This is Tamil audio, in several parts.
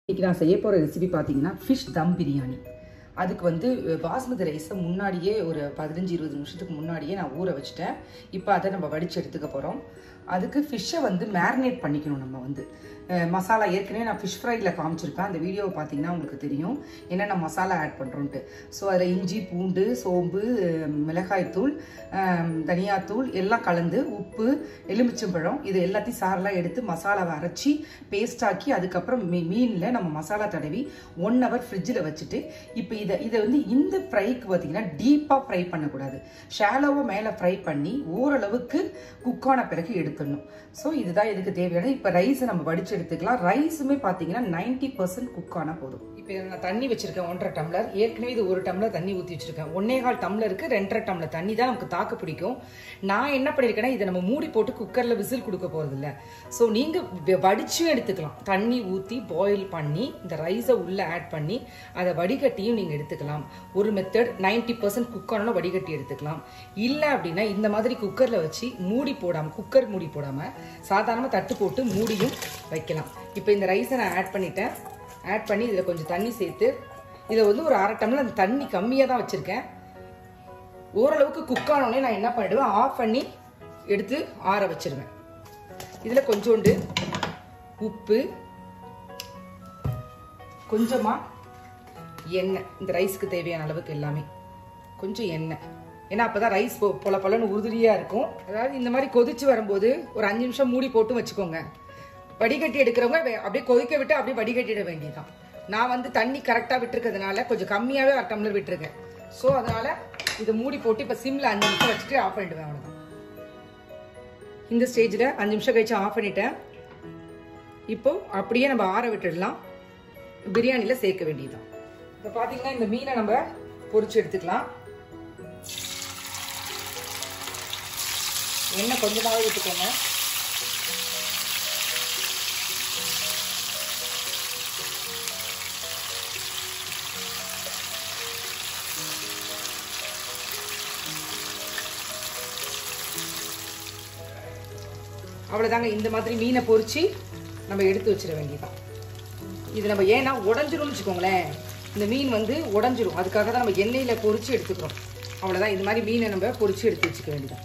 இன்னைக்கு நான் செய்ய போகிற ரெசிபி பார்த்தீங்கன்னா ஃபிஷ் தம் பிரியாணி அதுக்கு வந்து அஹ், பாஸ்மதி ரைஸை முன்னாடியே ஒரு பதினஞ்சு இருபது நிமிஷத்துக்கு முன்னாடியே நான் ஊற வச்சுட்டேன் இப்போ அதை நம்ம வடித்து எடுத்துக்க போகிறோம் அதுக்கு ஃபிஷ்ஷை வந்து மேரினேட் பண்ணிக்கணும் நம்ம வந்து அஹ், மசாலா ஏற்கனவே நான் ஃபிஷ் ஃப்ரையில் காமிச்சிருப்பேன் அந்த வீடியோவை பார்த்தீங்கன்னா உங்களுக்கு தெரியும் என்னென்ன மசாலா ஆட் பண்ணுறோன்ட்டு ஸோ அதில் இஞ்சி பூண்டு சோம்பு அஹ், மிளகாய்த்தூள் அஹ், தனியாத்தூள் எல்லாம் கலந்து உப்பு எலுமிச்சம்பழம் இது எல்லாத்தையும் சாரெல்லாம் எடுத்து மசாலாவை அரைச்சி பேஸ்ட் ஆக்கி அதுக்கப்புறம் மீ மீனில் நம்ம மசாலா தடவி ஒன் ஹவர் ஃப்ரிட்ஜில் வச்சுட்டு இப்போ இதை இதை வந்து இந்த ஃப்ரைக்கு பார்த்தீங்கன்னா டீப்பாக ஃப்ரை பண்ணக்கூடாது ஷாலோவாக மேலே ஃப்ரை பண்ணி ஓரளவுக்கு குக் ஆன பிறகு எடுத்துடணும் ஸோ இதுதான் இதுக்கு தேவையான இப்போ ரைஸை நம்ம வடிச்சு எடுத்துக்கலாம் ரைஸுமே பார்த்தீங்கன்னா நைன்டி பர்சன்ட் குக் ஆனால் போதும் இப்போ நான் தண்ணி வச்சிருக்கேன் ஒன்றரை டம்ளர் ஏற்கனவே இது ஒரு டம்ளர் தண்ணி ஊற்றி வச்சிருக்கேன் ஒன்னே கால் டம்ளருக்கு ரெண்டரை டம்ளர் தண்ணி தான் நமக்கு தாக்கு பிடிக்கும் நான் என்ன பண்ணியிருக்கேன்னா இதை நம்ம மூடி போட்டு குக்கரில் விசில் கொடுக்க போகிறது இல்லை ஸோ நீங்கள் வடிச்சும் எடுத்துக்கலாம் தண்ணி ஊற்றி பாயில் பண்ணி இந்த ரைஸை உள்ளே ஆட் பண்ணி அதை வடிகட்டியும் நீங்கள் எடுத்துக்கலாம் ஒரு மெத்தட் நைன்டி பர்சன்ட் குக் ஆனாலும் வடிகட்டி எடுத்துக்கலாம் இல்லை அப்படின்னா இந்த மாதிரி குக்கரில் வச்சு மூடி போடாமல் குக்கர் மூடி போடாமல் சாதாரணமாக தட்டு போட்டு மூடியும் வைக்கலாம் இப்போ இந்த ரைஸை நான் ஆட் பண்ணிட்டேன் ஆட் பண்ணி இதில் கொஞ்சம் தண்ணி சேர்த்து இதை வந்து ஒரு அரை டம்ளர் அந்த தண்ணி கம்மியாக தான் வச்சுருக்கேன் ஓரளவுக்கு குக் ஆனோடனே நான் என்ன பண்ணிடுவேன் ஆஃப் பண்ணி எடுத்து ஆற வச்சிருவேன் இதில் கொஞ்சோண்டு உப்பு கொஞ்சமா எண்ணெய் இந்த ரைஸ்க்கு தேவையான அளவுக்கு எல்லாமே கொஞ்சம் எண்ணெய் ஏன்னா அப்பதான் ரைஸ் பொ பொல பொலன்னு உறுதுரியா இருக்கும் அதாவது இந்த மாதிரி கொதிச்சு வரும்போது ஒரு அஞ்சு நிமிஷம் மூடி போட்டு வச்சுக்கோங்க வடிகட்டி எடுக்கிறவங்க வே- அப்படியே கொதிக்க விட்டு அப்படியே வடிகட்டிட வேண்டியதுதான் நான் வந்து தண்ணி கரெக்டாக விட்டுருக்கிறதுனால கொஞ்சம் கம்மியாகவே அரை டம்ளர் விட்டுருக்கேன் ஸோ அதனால இதை மூடி போட்டு இப்போ சிம்ல அஞ்சு நிமிஷம் வச்சுட்டு ஆஃப் பண்ணிடுவேன் அவ்வளோதான் இந்த ஸ்டேஜில் அஞ்சு நிமிஷம் கழிச்சு ஆஃப் பண்ணிட்டேன் இப்போ அப்படியே நம்ம ஆற விட்டுடலாம் பிரியாணியில் சேர்க்க வேண்டியதுதான் இப்போ பார்த்தீங்கன்னா இந்த மீனை நம்ம பொரிச்சு எடுத்துக்கலாம் எண்ணெய் கொஞ்சமாகவே விட்டுக்கோங்க அவ்வளோதாங்க இந்த மாதிரி மீனை பொரிச்சு நம்ம எடுத்து வச்சிட வேண்டியதுதான் இது நம்ம ஏன்னா உடஞ்சிரும்னு வச்சுக்கோங்களேன் இந்த மீன் வந்து உடஞ்சிரும் அதுக்காக தான் நம்ம எண்ணெயில் பொரிச்சு எடுத்துக்கிறோம் அவ்வளோதான் இது மாதிரி மீனை நம்ம பொரிச்சு எடுத்து வச்சுக்க வேண்டியதான்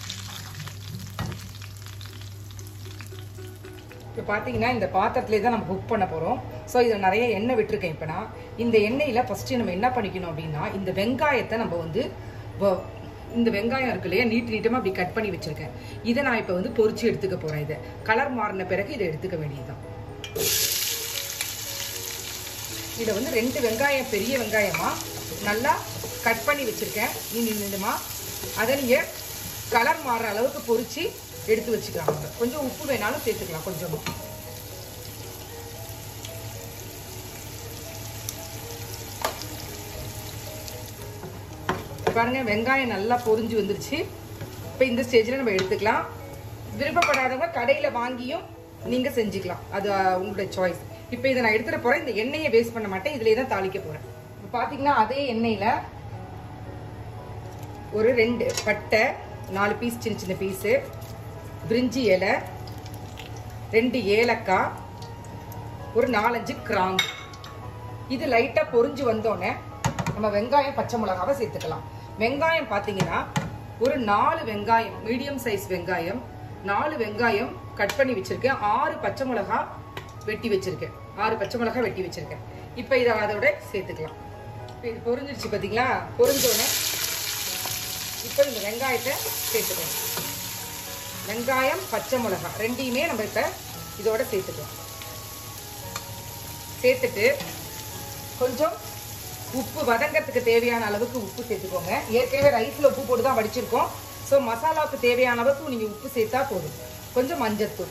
இப்போ பார்த்தீங்கன்னா இந்த பாத்திரத்திலே தான் நம்ம குக் பண்ண போகிறோம் ஸோ இதில் நிறைய எண்ணெய் விட்டுருக்கேன் இப்போ நான் இந்த எண்ணெயில் ஃபஸ்ட்டு நம்ம என்ன பண்ணிக்கணும் அப்படின்னா இந்த வெங்காயத்தை நம்ம வந்து வ- இந்த வெங்காயம் இருக்கு இல்லையா நீட் நீட்டமாக அப்படி கட் பண்ணி வச்சுருக்கேன் இதை நான் இப்போ வந்து பொரிச்சு எடுத்துக்க போகிறேன் இதை கலர் மாறின பிறகு இதை எடுத்துக்க வேண்டியதுதான் இதை வந்து ரெண்டு வெங்காயம் பெரிய வெங்காயமா நல்லா கட் பண்ணி வச்சிருக்கேன் நீங்க நீளமா அதை நீங்க கலர் மாறுற அளவுக்கு பொரிச்சு எடுத்து வச்சுக்கலாம் நம்ம. கொஞ்சம் உப்பு வேணாலும் சேர்த்துக்கலாம் கொஞ்சமா பாருங்க வெங்காயம் நல்லா பொரிஞ்சு வந்துருச்சு இப்போ இந்த ஸ்டேஜில் நம்ம எடுத்துக்கலாம் விருப்பப்படாதவங்க கடையில் வாங்கியும் நீங்க செஞ்சுக்கலாம் அது அஹ், உங்களுடைய சாய்ஸ் இப்போ இதை நான் எடுத்துட போறேன் இந்த எண்ணெயை வேஸ்ட் பண்ண மாட்டேன் இதுலயே தான் தாளிக்க போறேன் இப்போ பார்த்தீங்கன்னா அதே எண்ணெயில ஒரு ரெண்டு பட்டை நாலு பீஸ் சின்ன சின்ன பீஸு பிரிஞ்சி இலை ரெண்டு ஏலக்காய் ஒரு நாலஞ்சு கிராம்பு இது லைட்டாக பொரிஞ்சு வந்தோடனே நம்ம வெங்காயம் பச்சை மிளகாவை சேர்த்துக்கலாம் வெங்காயம் பார்த்தீங்கன்னா ஒரு நாலு வெங்காயம் மீடியம் சைஸ் வெங்காயம் நாலு வெங்காயம் கட் பண்ணி வச்சிருக்கேன் ஆறு பச்சை மிளகா வெட்டி வச்சிருக்கேன் ஆறு பச்சை மிளகா வெட்டி வச்சிருக்கேன் இப்போ இதை அதோட சேர்த்துக்கலாம் இப்போ இது பொரிஞ்சிருச்சு பார்த்தீங்களா பொரிஞ்சோடனே இப்போ இந்த வெங்காயத்தை சேர்த்துக்கலாம் வெங்காயம் பச்சை மிளகா ரெண்டையுமே நம்ம இப்போ இதோட சேர்த்துக்கலாம் சேர்த்துட்டு கொஞ்சம் உப்பு வதங்கறதுக்கு தேவையான அளவுக்கு உப்பு சேர்த்துக்கோங்க ஏற்கனவே ரைஸில் உப்பு போட்டு தான் வடிச்சிருக்கோம் ஸோ மசாலாவுக்கு தேவையான அளவுக்கு நீங்கள் உப்பு சேர்த்தா போதும் கொஞ்சம் மஞ்சத்தூள்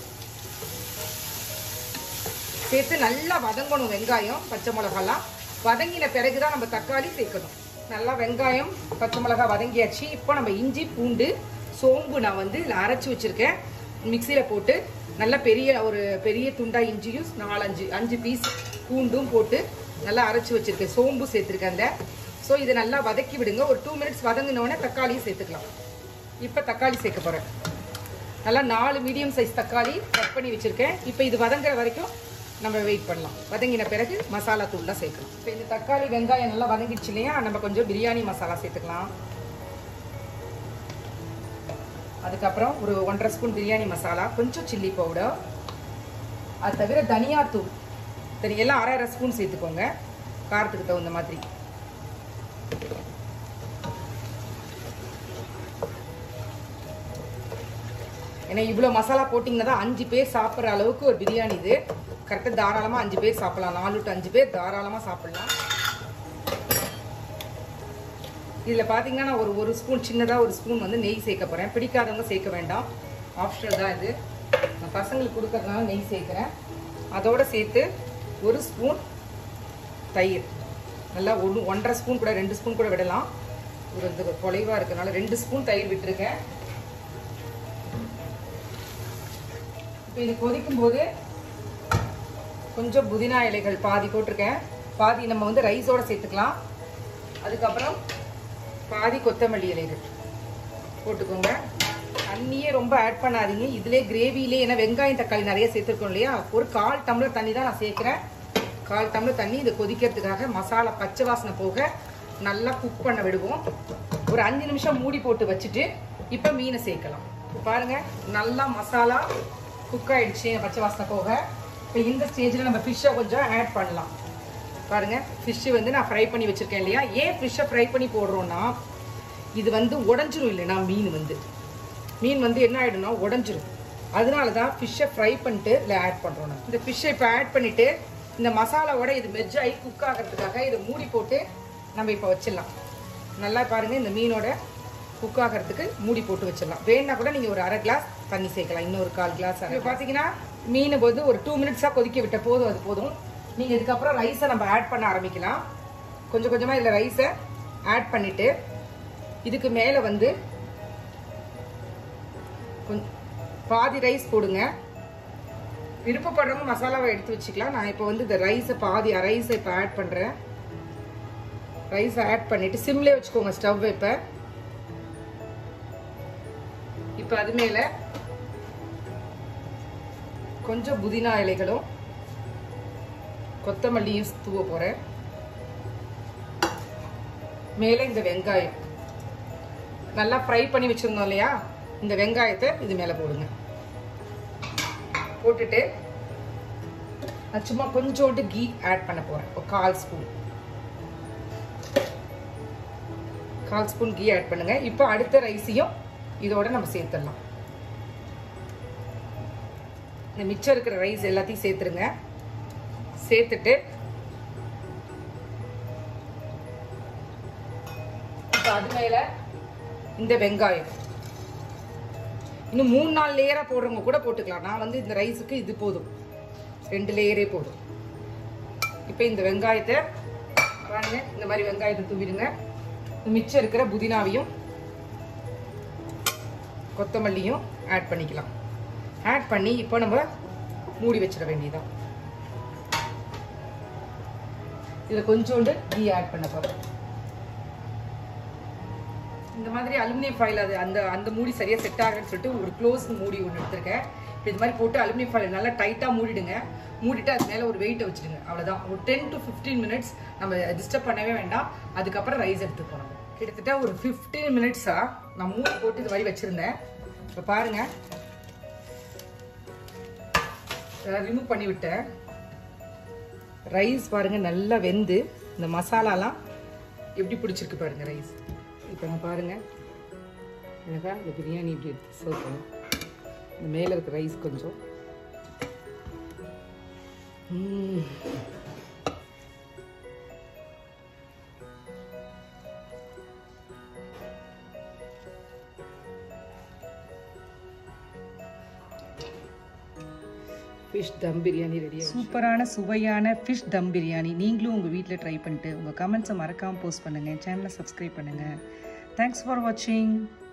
சேர்த்து நல்லா வதங்கணும் வெங்காயம் பச்சை மிளகாலாம் வதங்கின பிறகு தான் நம்ம தக்காளி சேர்க்கணும் நல்லா வெங்காயம் பச்சை மிளகா வதங்கியாச்சு இப்போ நம்ம இஞ்சி பூண்டு சோம்பு நான் வந்து இதில் அரைச்சி வச்சுருக்கேன் மிக்சியில் போட்டு நல்லா பெரிய ஒரு பெரிய துண்டா இஞ்சியும் நாலஞ்சு அஞ்சு பீஸ் பூண்டும் போட்டு நல்லா அரைச்சி வச்சுருக்கேன் சோம்பு சேர்த்துருக்கேன் அந்த ஸோ இதை நல்லா வதக்கி விடுங்க ஒரு டூ மினிட்ஸ் வதங்கினோடனே தக்காளியும் சேர்த்துக்கலாம் இப்போ தக்காளி சேர்க்க போகிறேன் நல்லா நாலு மீடியம் சைஸ் தக்காளி கட் பண்ணி வச்சுருக்கேன் இப்போ இது வதங்குற வரைக்கும் நம்ம வெயிட் பண்ணலாம் வதங்கின பிறகு மசாலா தூள்லாம் சேர்க்கலாம் இப்போ இந்த தக்காளி வெங்காயம் நல்லா வதங்கிடுச்சு இல்லையா நம்ம கொஞ்சம் பிரியாணி மசாலா சேர்த்துக்கலாம் அதுக்கப்புறம் ஒரு ஒன்றரை ஸ்பூன் பிரியாணி மசாலா கொஞ்சம் சில்லி பவுடர் அது தவிர தனியாத்தூள் தனி எல்லாம் அரை அரை ஸ்பூன் சேர்த்துக்கோங்க காரத்துக்கு தகுந்த மாதிரி ஏன்னா இவ்வளோ மசாலா போட்டிங்கன்னா தான் அஞ்சு பேர் சாப்பிட்ற அளவுக்கு ஒரு பிரியாணி இது கரெக்டாக தாராளமாக அஞ்சு பேர் சாப்பிடலாம் நாலு டு அஞ்சு பேர் தாராளமாக சாப்பிடலாம் இதில் பார்த்தீங்கன்னா நான் ஒரு ஒரு ஸ்பூன் சின்னதாக ஒரு ஸ்பூன் வந்து நெய் சேர்க்க போகிறேன் பிடிக்காதவங்க சேர்க்க வேண்டாம் ஆப்ஷனல் தான் இது நான் பசங்களுக்கு கொடுக்கறதுனால நெய் சேர்க்குறேன் அதோடு சேர்த்து ஒரு ஸ்பூன் தயிர் நல்லா ஒன்று ஒன்றரை ஸ்பூன் கூட ரெண்டு ஸ்பூன் கூட விடலாம் ஒரு இது குலைவாக இருக்கனால ரெண்டு ஸ்பூன் தயிர் விட்டுருக்கேன் இப்போ இது கொதிக்கும் போது கொஞ்சம் புதினா இலைகள் பாதி போட்டிருக்கேன் பாதி நம்ம வந்து ரைஸோட சேர்த்துக்கலாம் அதுக்கப்புறம் பாதி கொத்தமல்லி இலைகள் போட்டுக்கோங்க தண்ணியே ரொம்ப ஆட் பண்ணாதீங்க இதிலே கிரேவிலே ஏன்னா வெங்காயம் தக்காளி நிறைய சேர்த்துருக்கோம் இல்லையா ஒரு கால் டம்ளர் தண்ணி தான் நான் சேர்க்குறேன் கால் டம்ளர் தண்ணி இது கொதிக்கிறதுக்காக மசாலா பச்சை வாசனை போக நல்லா குக் பண்ண விடுவோம் ஒரு அஞ்சு நிமிஷம் மூடி போட்டு வச்சுட்டு இப்போ மீனை சேர்க்கலாம் பாருங்க நல்லா மசாலா குக் ஆயிடுச்சு பச்சை வாசனை போக இப்போ இந்த ஸ்டேஜில் நம்ம ஃபிஷ்ஷை கொஞ்சம் ஆட் பண்ணலாம் பாருங்க ஃபிஷ்ஷு வந்து நான் ஃப்ரை பண்ணி வச்சுருக்கேன் இல்லையா ஏன் ஃபிஷ்ஷை ஃப்ரை பண்ணி போடுறோன்னா இது வந்து உடஞ்சிரும் இல்லைனா மீன் வந்து மீன் வந்து என்ன ஆகிடும்னா உடஞ்சிரும் அதனால தான் ஃபிஷ்ஷை ஃப்ரை பண்ணிட்டு இதில் ஆட் பண்ணுறோம் நான் இந்த ஃபிஷ்ஷை இப்போ ஆட் பண்ணிவிட்டு இந்த மசாலாவோட இது மெஜ் ஆகி குக் ஆகிறதுக்காக இதை மூடி போட்டு நம்ம இப்போ வச்சிடலாம் நல்லா பாருங்கள் இந்த மீனோட குக் ஆகிறதுக்கு மூடி போட்டு வச்சிடலாம் வேணா கூட நீங்கள் ஒரு அரை கிளாஸ் தண்ணி சேர்க்கலாம் இன்னொரு கால் கிளாஸ் இப்போ பார்த்தீங்கன்னா மீனை வந்து ஒரு டூ மினிட்ஸாக கொதிக்க விட்ட போதும் அது போதும் நீங்கள் இதுக்கப்புறம் ரைஸை நம்ம ஆட் பண்ண ஆரம்பிக்கலாம் கொஞ்சம் கொஞ்சமாக இதில் ரைஸை ஆட் பண்ணிவிட்டு இதுக்கு மேலே வந்து கொஞ்சம் பாதி ரைஸ் போடுங்க விருப்பப்படுறவங்க மசாலாவை எடுத்து வச்சுக்கலாம் நான் இப்போ வந்து இந்த ரைஸை பாதி ரைஸை இப்போ ஆட் பண்ணுறேன் ரைஸை ஆட் பண்ணிவிட்டு சிம்லேயே வச்சுக்கோங்க ஸ்டவ் இப்போ இப்போ அது மேலே கொஞ்சம் புதினா இலைகளும் கொத்தமல்லியும் தூவ போகிறேன் மேலே இந்த வெங்காயம் நல்லா ஃப்ரை பண்ணி வச்சுருந்தோம் இல்லையா இந்த வெங்காயத்தை இது மேலே போடுங்க போட்டுட்டு நான் சும்மா கொஞ்சோண்டு கீ ஆட் பண்ண போகிறேன் ஒரு கால் ஸ்பூன் கால் ஸ்பூன் கீ ஆட் பண்ணுங்க இப்போ அடுத்த ரைஸையும் இதோட நம்ம சேர்த்துடலாம் இந்த மிச்சம் இருக்கிற ரைஸ் எல்லாத்தையும் சேர்த்துருங்க சேர்த்துட்டு இப்போ அது மேல இந்த வெங்காயம் இன்னும் மூணு நாலு லேயராக போடுறவங்க கூட போட்டுக்கலாம் நான் வந்து இந்த ரைஸுக்கு இது போதும் ரெண்டு லேயரே போதும் இப்போ இந்த வெங்காயத்தை பாருங்க இந்த மாதிரி வெங்காயத்தை தூவிடுங்க மிச்சம் இருக்கிற புதினாவையும் கொத்தமல்லியும் ஆட் பண்ணிக்கலாம் ஆட் பண்ணி இப்போ நம்ம மூடி வச்சிட வேண்டியதான் இதில் கொஞ்சோண்டு கீ ஆட் பண்ண போகிறோம் இந்த மாதிரி அலுமினியம் ஃபாயில் அது அந்த அந்த மூடி சரியாக செட் ஆகுன்னு சொல்லிட்டு ஒரு க்ளோஸ் மூடி ஒன்று எடுத்திருக்கேன் இப்போ இது மாதிரி போட்டு அலுமினியம் ஃபாயில் நல்லா டைட்டாக மூடிடுங்க மூடிட்டு அது மேலே ஒரு வெயிட்டை வச்சுடுங்க அவ்வளோதான் ஒரு டென் டு ஃபிஃப்டீன் மினிட்ஸ் நம்ம டிஸ்டர்ப் பண்ணவே வேண்டாம் அதுக்கப்புறம் ரைஸ் எடுத்து போகணும் கிட்டத்தட்ட ஒரு ஃபிஃப்டீன் மினிட்ஸாக நான் மூடி போட்டு இது மாதிரி வச்சுருந்தேன் இப்போ பாருங்கள் ரிமூவ் பண்ணி விட்டேன் ரைஸ் பாருங்க நல்லா வெந்து இந்த மசாலாலாம் எப்படி பிடிச்சிருக்கு பாருங்க ரைஸ் இப்போ நான் பாருங்க அழகா இந்த பிரியாணி இப்படி எடுத்து சர்வ் பண்ணும் இந்த மேலே இருக்க ரைஸ் கொஞ்சம் ம். ஃபிஷ் தம் பிரியாணி ரெடி சூப்பரான சுவையான ஃபிஷ் தம் பிரியாணி நீங்களும் உங்கள் வீட்டில் ட்ரை பண்ணிட்டு உங்கள் கமெண்ட்ஸை மறக்காமல் போஸ்ட் பண்ணுங்கள் சேனலை சப்ஸ்கிரைப் பண்ணுங்கள் தேங்க்ஸ் ஃபார் வாட்சிங்